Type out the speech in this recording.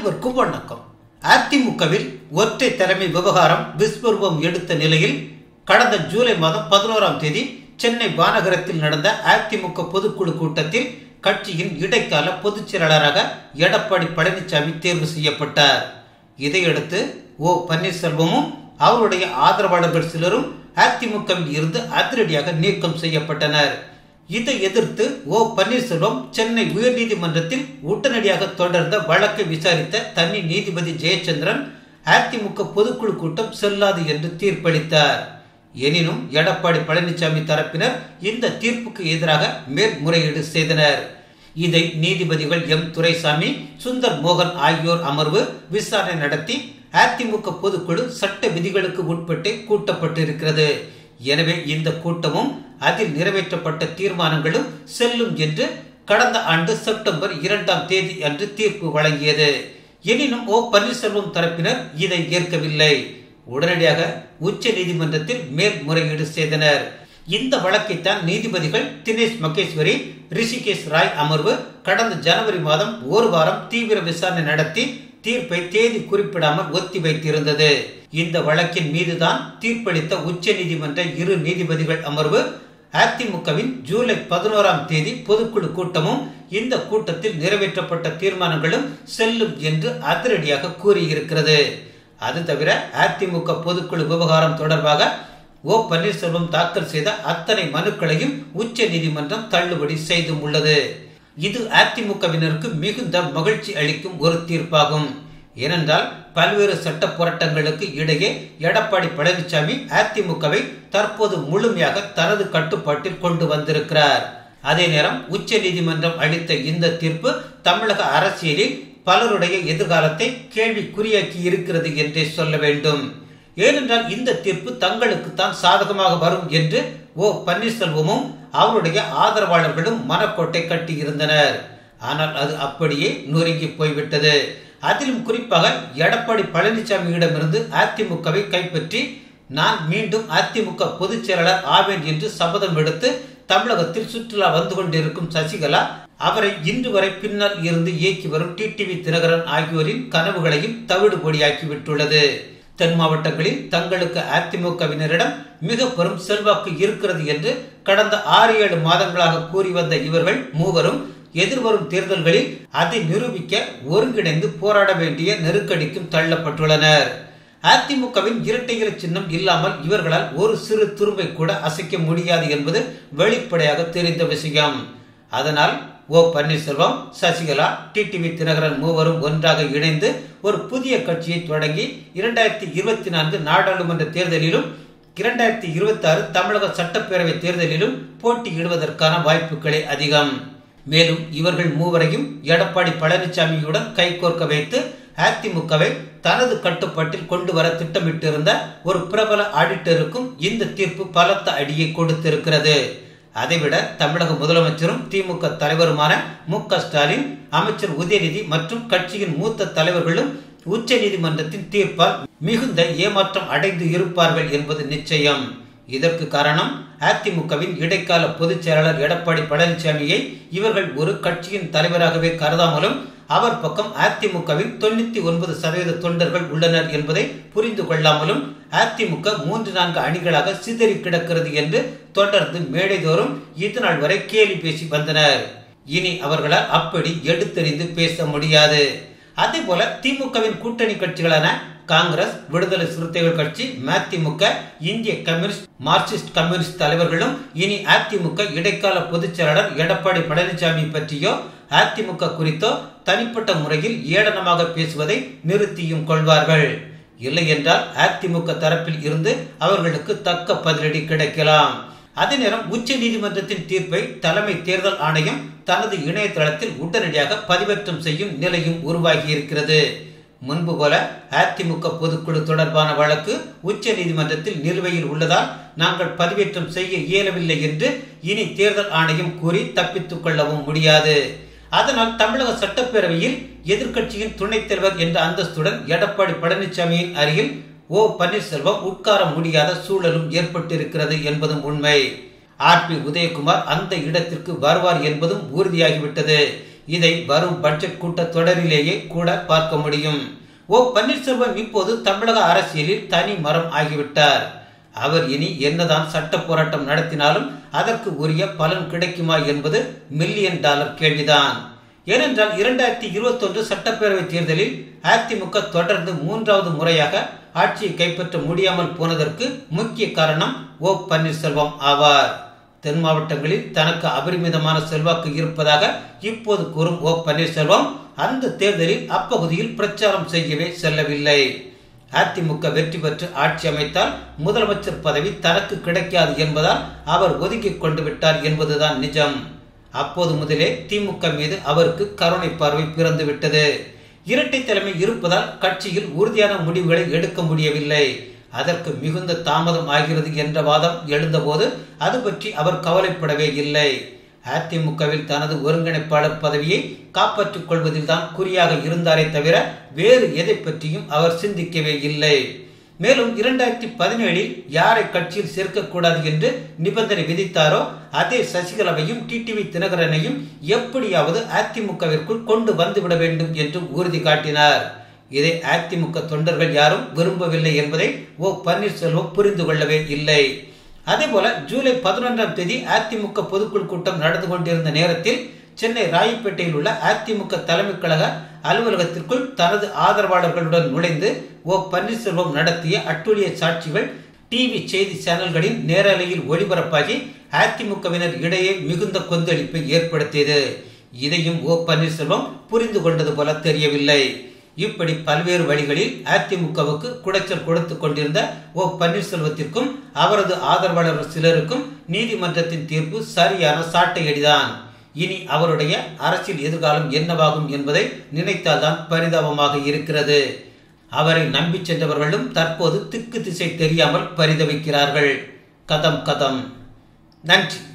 அனைவருக்கும் வணக்கம் அதிமுகவில் ஒற்றை தலைமை விவகாரம் விஸ்வரூபம் எடுத்த நிலையில் கடந்த ஜூலை மாதம் பதினோராம் தேதி சென்னை மாநகரத்தில் நடந்த அதிமுக பொதுக்குழு கூட்டத்தில் கட்சியின் இடைக்கால பொதுச் செயலாளராக எடப்பாடி பழனிசாமி தேர்வு செய்யப்பட்டார் இதையடுத்து ஓ பன்னீர்செல்வமும் அவருடைய ஆதரவாளர்கள் சிலரும் அதிமுகவில் இருந்து அதிரடியாக நீக்கம் செய்யப்பட்டனர் இதை எதிர்த்து ஓ பன்னீர்செல்வம் சென்னை உயர்நீதிமன்றத்தில் உடனடியாக தொடர்ந்த வழக்கை விசாரித்த தனி நீதிபதி ஜெயச்சந்திரன் அதிமுக பொதுக்குழு கூட்டம் செல்லாது என்று தீர்ப்பளித்தார் எனினும் எடப்பாடி பழனிசாமி தரப்பினர் இந்த தீர்ப்புக்கு எதிராக மேல்முறையீடு செய்தனர் இதை நீதிபதிகள் எம் துரைசாமி சுந்தர் மோகன் ஆகியோர் அமர்வு விசாரணை நடத்தி அதிமுக பொதுக்குழு சட்ட விதிகளுக்கு உட்பட்டு கூட்டப்பட்டிருக்கிறது எனவே இந்த கூட்டமும் அதில் நிறைவேற்றப்பட்ட தீர்மானங்களும் செல்லும் என்று கடந்த ஆண்டு செப்டம்பர் இரண்டாம் தேதி அன்று தீர்ப்பு வழங்கியது எனினும் ஓ பன்னீர்செல்வம் தரப்பினர் இதை ஏற்கவில்லை உடனடியாக உச்ச நீதிமன்றத்தில் மேல்முறையீடு செய்தனர் இந்த வழக்கைத்தான் நீதிபதிகள் தினேஷ் மகேஸ்வரி ரிஷிகேஷ் ராய் அமர்வு கடந்த ஜனவரி மாதம் ஒரு வாரம் தீவிர விசாரணை நடத்தி தீர்ப்பை தேதி குறிப்பிடாமல் ஒத்தி வைத்திருந்தது இந்த வழக்கின் மீதுதான் தீர்ப்பளித்த உச்ச நீதிமன்ற இரு நீதிபதிகள் அமர்வு அதிமுகவின் ஜூலை பதினோராம் தேதி பொதுக்குழு கூட்டமும் இந்த கூட்டத்தில் நிறைவேற்றப்பட்ட தீர்மானங்களும் செல்லும் என்று அதிரடியாக கூறியிருக்கிறது அது தவிர அதிமுக பொதுக்குழு விவகாரம் தொடர்பாக ஓ பன்னீர்செல்வம் தாக்கல் செய்த அத்தனை மனுக்களையும் உச்ச நீதிமன்றம் தள்ளுபடி செய்தும் உள்ளது இது அதிமுகவினருக்கு மிகுந்த மகிழ்ச்சி அளிக்கும் ஒரு தீர்ப்பாகும் ஏனென்றால் பல்வேறு சட்ட போராட்டங்களுக்கு இடையே எடப்பாடி பழனிசாமி அதிமுகவை தற்போது முழுமையாக தனது கட்டுப்பாட்டில் கொண்டு வந்திருக்கிறார் அதே நேரம் உச்ச நீதிமன்றம் அளித்த இந்த தீர்ப்பு தமிழக அரசியலில் பலருடைய எதிர்காலத்தை கேள்விக்குறியாக்கி இருக்கிறது என்றே சொல்ல வேண்டும் ஏனென்றால் இந்த தீர்ப்பு தங்களுக்கு தான் சாதகமாக வரும் என்று ஓ பன்னீர்செல்வமும் அவருடைய ஆதரவாளர்களும் மனக்கோட்டை கட்டியிருந்தனர் ஆனால் அது அப்படியே நொறுங்கி போய்விட்டது அதிலும் குறிப்பாக எடப்பாடி பழனிசாமியிடமிருந்து அதிமுகவை கைப்பற்றி நான் மீண்டும் அதிமுக பொதுச் செயலாளர் ஆவேன் என்று சபதம் எடுத்து தமிழகத்தில் சுற்றுலா வந்து கொண்டிருக்கும் சசிகலா அவரை இன்று வரை பின்னால் இருந்து இயக்கி வரும் டிடிவி தினகரன் ஆகியோரின் கனவுகளையும் தவிடு பொடியாக்கி விட்டுள்ளது தென் மாவட்டங்களில் தங்களுக்கு அதிமுகவினரிடம் மிக பெரும் செல்வாக்கு இருக்கிறது என்று கடந்த ஆறு ஏழு மாதங்களாக கூறி வந்த இவர்கள் மூவரும் எதிர்வரும் தேர்தல்களில் அதை நிரூபிக்க ஒருங்கிணைந்து போராட வேண்டிய நெருக்கடிக்கும் தள்ளப்பட்டுள்ளனர் அதிமுகவின் இரட்டை இலை சின்னம் இல்லாமல் இவர்களால் ஒரு சிறு துரும்பை கூட அசைக்க முடியாது என்பது வெளிப்படையாக தெரிந்த விஷயம் அதனால் ஓ பன்னீர்செல்வம் சசிகலா டிடிவி தினகரன் மூவரும் ஒன்றாக இணைந்து ஒரு புதிய கட்சியை தொடங்கி இரண்டாயிரத்தி இருபத்தி நான்கு நாடாளுமன்ற தேர்தலிலும் இரண்டாயிரத்தி இருபத்தி ஆறு தமிழக சட்டப்பேரவை தேர்தலிலும் போட்டியிடுவதற்கான வாய்ப்புகளே அதிகம் மேலும் இவர்கள் மூவரையும் எடப்பாடி பழனிசாமியுடன் கைகோர்க்க வைத்து அதிமுகவை தனது கட்டுப்பாட்டில் கொண்டு வர திட்டமிட்டிருந்த ஒரு பிரபல ஆடிட்டருக்கும் இந்த தீர்ப்பு பலத்த அடியை கொடுத்திருக்கிறது அதைவிட தமிழக முதலமைச்சரும் திமுக தலைவருமான மு ஸ்டாலின் அமைச்சர் உதயநிதி மற்றும் கட்சியின் மூத்த தலைவர்களும் உச்ச நீதிமன்றத்தின் தீர்ப்பால் மிகுந்த ஏமாற்றம் அடைந்து இருப்பார்கள் என்பது நிச்சயம் இதற்கு காரணம் அதிமுகவின் இடைக்கால பொதுச் செயலாளர் எடப்பாடி பழனிசாமியை இவர்கள் ஒரு கட்சியின் தலைவராகவே கருதாமலும் அவர் பக்கம் அதிமுகவின் தொண்ணூத்தி ஒன்பது சதவீத தொண்டர்கள் உள்ளனர் என்பதை புரிந்து கொள்ளாமலும் அதிமுக மூன்று நான்கு அணிகளாக சிதறி கிடக்கிறது என்று தொடர்ந்து மேடைதோறும் இதுநாள் வரை கேலி பேசி வந்தனர் இனி அவர்களால் அப்படி எடுத்தறிந்து பேச முடியாது அதே போல திமுகவின் கூட்டணி கட்சிகளான காங்கிரஸ் விடுதலை சிறுத்தைகள் கட்சி மதிமுக இந்திய கம்யூனிஸ்ட் மார்க்சிஸ்ட் கம்யூனிஸ்ட் தலைவர்களும் இனி அதிமுக இடைக்கால பொதுச் செயலாளர் எடப்பாடி பழனிசாமி பற்றியோ அதிமுக குறித்தோ தனிப்பட்ட முறையில் ஏளனமாக பேசுவதை நிறுத்தியும் கொள்வார்கள் இல்லை என்றால் அதிமுக தரப்பில் இருந்து அவர்களுக்கு தக்க பதிலடி கிடைக்கலாம் அதே நேரம் உச்ச நீதிமன்றத்தின் தீர்ப்பை தலைமை தேர்தல் ஆணையம் தனது இணையதளத்தில் உடனடியாக பதிவேற்றம் செய்யும் நிலையும் உருவாகி இருக்கிறது முன்பு போல அதிமுக பொதுக்குழு தொடர்பான வழக்கு உச்ச நீதிமன்றத்தில் நிலுவையில் உள்ளதால் நாங்கள் பதிவேற்றம் செய்ய இயலவில்லை என்று இனி தேர்தல் ஆணையம் கூறி தப்பித்துக் கொள்ளவும் முடியாது அதனால் தமிழக சட்டப்பேரவையில் எதிர்க்கட்சியின் துணைத் தலைவர் என்ற அந்தஸ்துடன் எடப்பாடி பழனிசாமியின் அருகில் ஓ பன்னீர்செல்வம் உட்கார முடியாத சூழலும் ஏற்பட்டிருக்கிறது என்பதும் உண்மை ஆர் பி உதயகுமார் அந்த இடத்திற்கு வருவார் என்பதும் உறுதியாகிவிட்டது இதை வரும் பட்ஜெட் கூட்டத்தொடரிலேயே கூட பார்க்க முடியும் ஓ பன்னீர்செல்வம் இப்போது தமிழக அரசியலில் தனி மரம் ஆகிவிட்டார் அவர் இனி என்னதான் சட்ட போராட்டம் நடத்தினாலும் அதற்கு உரிய பலன் கிடைக்குமா என்பது மில்லியன் டாலர் கேள்விதான் ஏனென்றால் இரண்டாயிரத்தி இருபத்தொன்று சட்டப்பேரவை தேர்தலில் அதிமுக தொடர்ந்து மூன்றாவது முறையாக ஆட்சியை கைப்பற்ற முடியாமல் போனதற்கு முக்கிய காரணம் ஓ பன்னீர்செல்வம் ஆவார் தென் மாவட்டங்களில் தனக்கு அபரிமிதமான செல்வாக்கு இருப்பதாக இப்போது கூறும் ஓ பன்னீர்செல்வம் அந்த தேர்தலில் அப்பகுதியில் பிரச்சாரம் செய்யவே செல்லவில்லை அதிமுக வெற்றி பெற்று ஆட்சி அமைத்தால் முதலமைச்சர் பதவி தனக்கு கிடைக்காது என்பதால் அவர் ஒதுக்கிக் கொண்டு விட்டார் என்பதுதான் நிஜம் அப்போது முதலே திமுக மீது அவருக்கு கருணை பார்வை பிறந்து விட்டது இரட்டை தலைமை இருப்பதால் கட்சியில் உறுதியான முடிவுகளை எடுக்க முடியவில்லை அதற்கு மிகுந்த தாமதம் ஆகிறது என்ற வாதம் எழுந்தபோது அது பற்றி அவர் கவலைப்படவே இல்லை அதிமுகவில் தனது ஒருங்கிணைப்பாளர் பதவியை காப்பாற்றிக் கொள்வதில் தான் குறியாக இருந்தாரே தவிர வேறு எதை பற்றியும் அவர் சிந்திக்கவே இல்லை மேலும் இரண்டாயிரத்தி பதினேழில் யாரை கட்சியில் சேர்க்கக்கூடாது என்று நிபந்தனை விதித்தாரோ அதே சசிகலாவையும் டிடிவி தினகரனையும் எப்படியாவது அதிமுகவிற்குள் கொண்டு வந்துவிட வேண்டும் என்றும் உறுதி காட்டினார் இதை அதிமுக தொண்டர்கள் யாரும் விரும்பவில்லை என்பதை ஓ பன்னீர்செல்வம் புரிந்து கொள்ளவே இல்லை அதேபோல ஜூலை பதினொன்றாம் தேதி அதிமுக பொதுக்குழு கூட்டம் நடந்து கொண்டிருந்த நேரத்தில் சென்னை ராயப்பேட்டையில் உள்ள அதிமுக தலைமை கழக அலுவலகத்திற்குள் தனது ஆதரவாளர்களுடன் நுழைந்து ஓ பன்னீர்செல்வம் நடத்திய அட்டுழிய சாட்சிகள் டிவி செய்தி சேனல்களின் நேரலையில் ஒளிபரப்பாகி அதிமுகவினர் இடையே மிகுந்த கொந்தளிப்பை ஏற்படுத்தியது இதையும் ஓ பன்னீர்செல்வம் புரிந்து கொண்டது போல தெரியவில்லை இப்படி பல்வேறு வழிகளில் அதிமுகவுக்கு குடைச்சல் கொடுத்து கொண்டிருந்த ஓ பன்னீர்செல்வத்திற்கும் அவரது ஆதரவாளர்கள் சிலருக்கும் நீதிமன்றத்தின் தீர்ப்பு சரியான சாட்டையடிதான் இனி அவருடைய அரசியல் எதிர்காலம் என்னவாகும் என்பதை நினைத்தால்தான் பரிதாபமாக இருக்கிறது அவரை நம்பி சென்றவர்களும் தற்போது திக்கு திசை தெரியாமல் பரிதவிக்கிறார்கள் கதம் கதம் நன்றி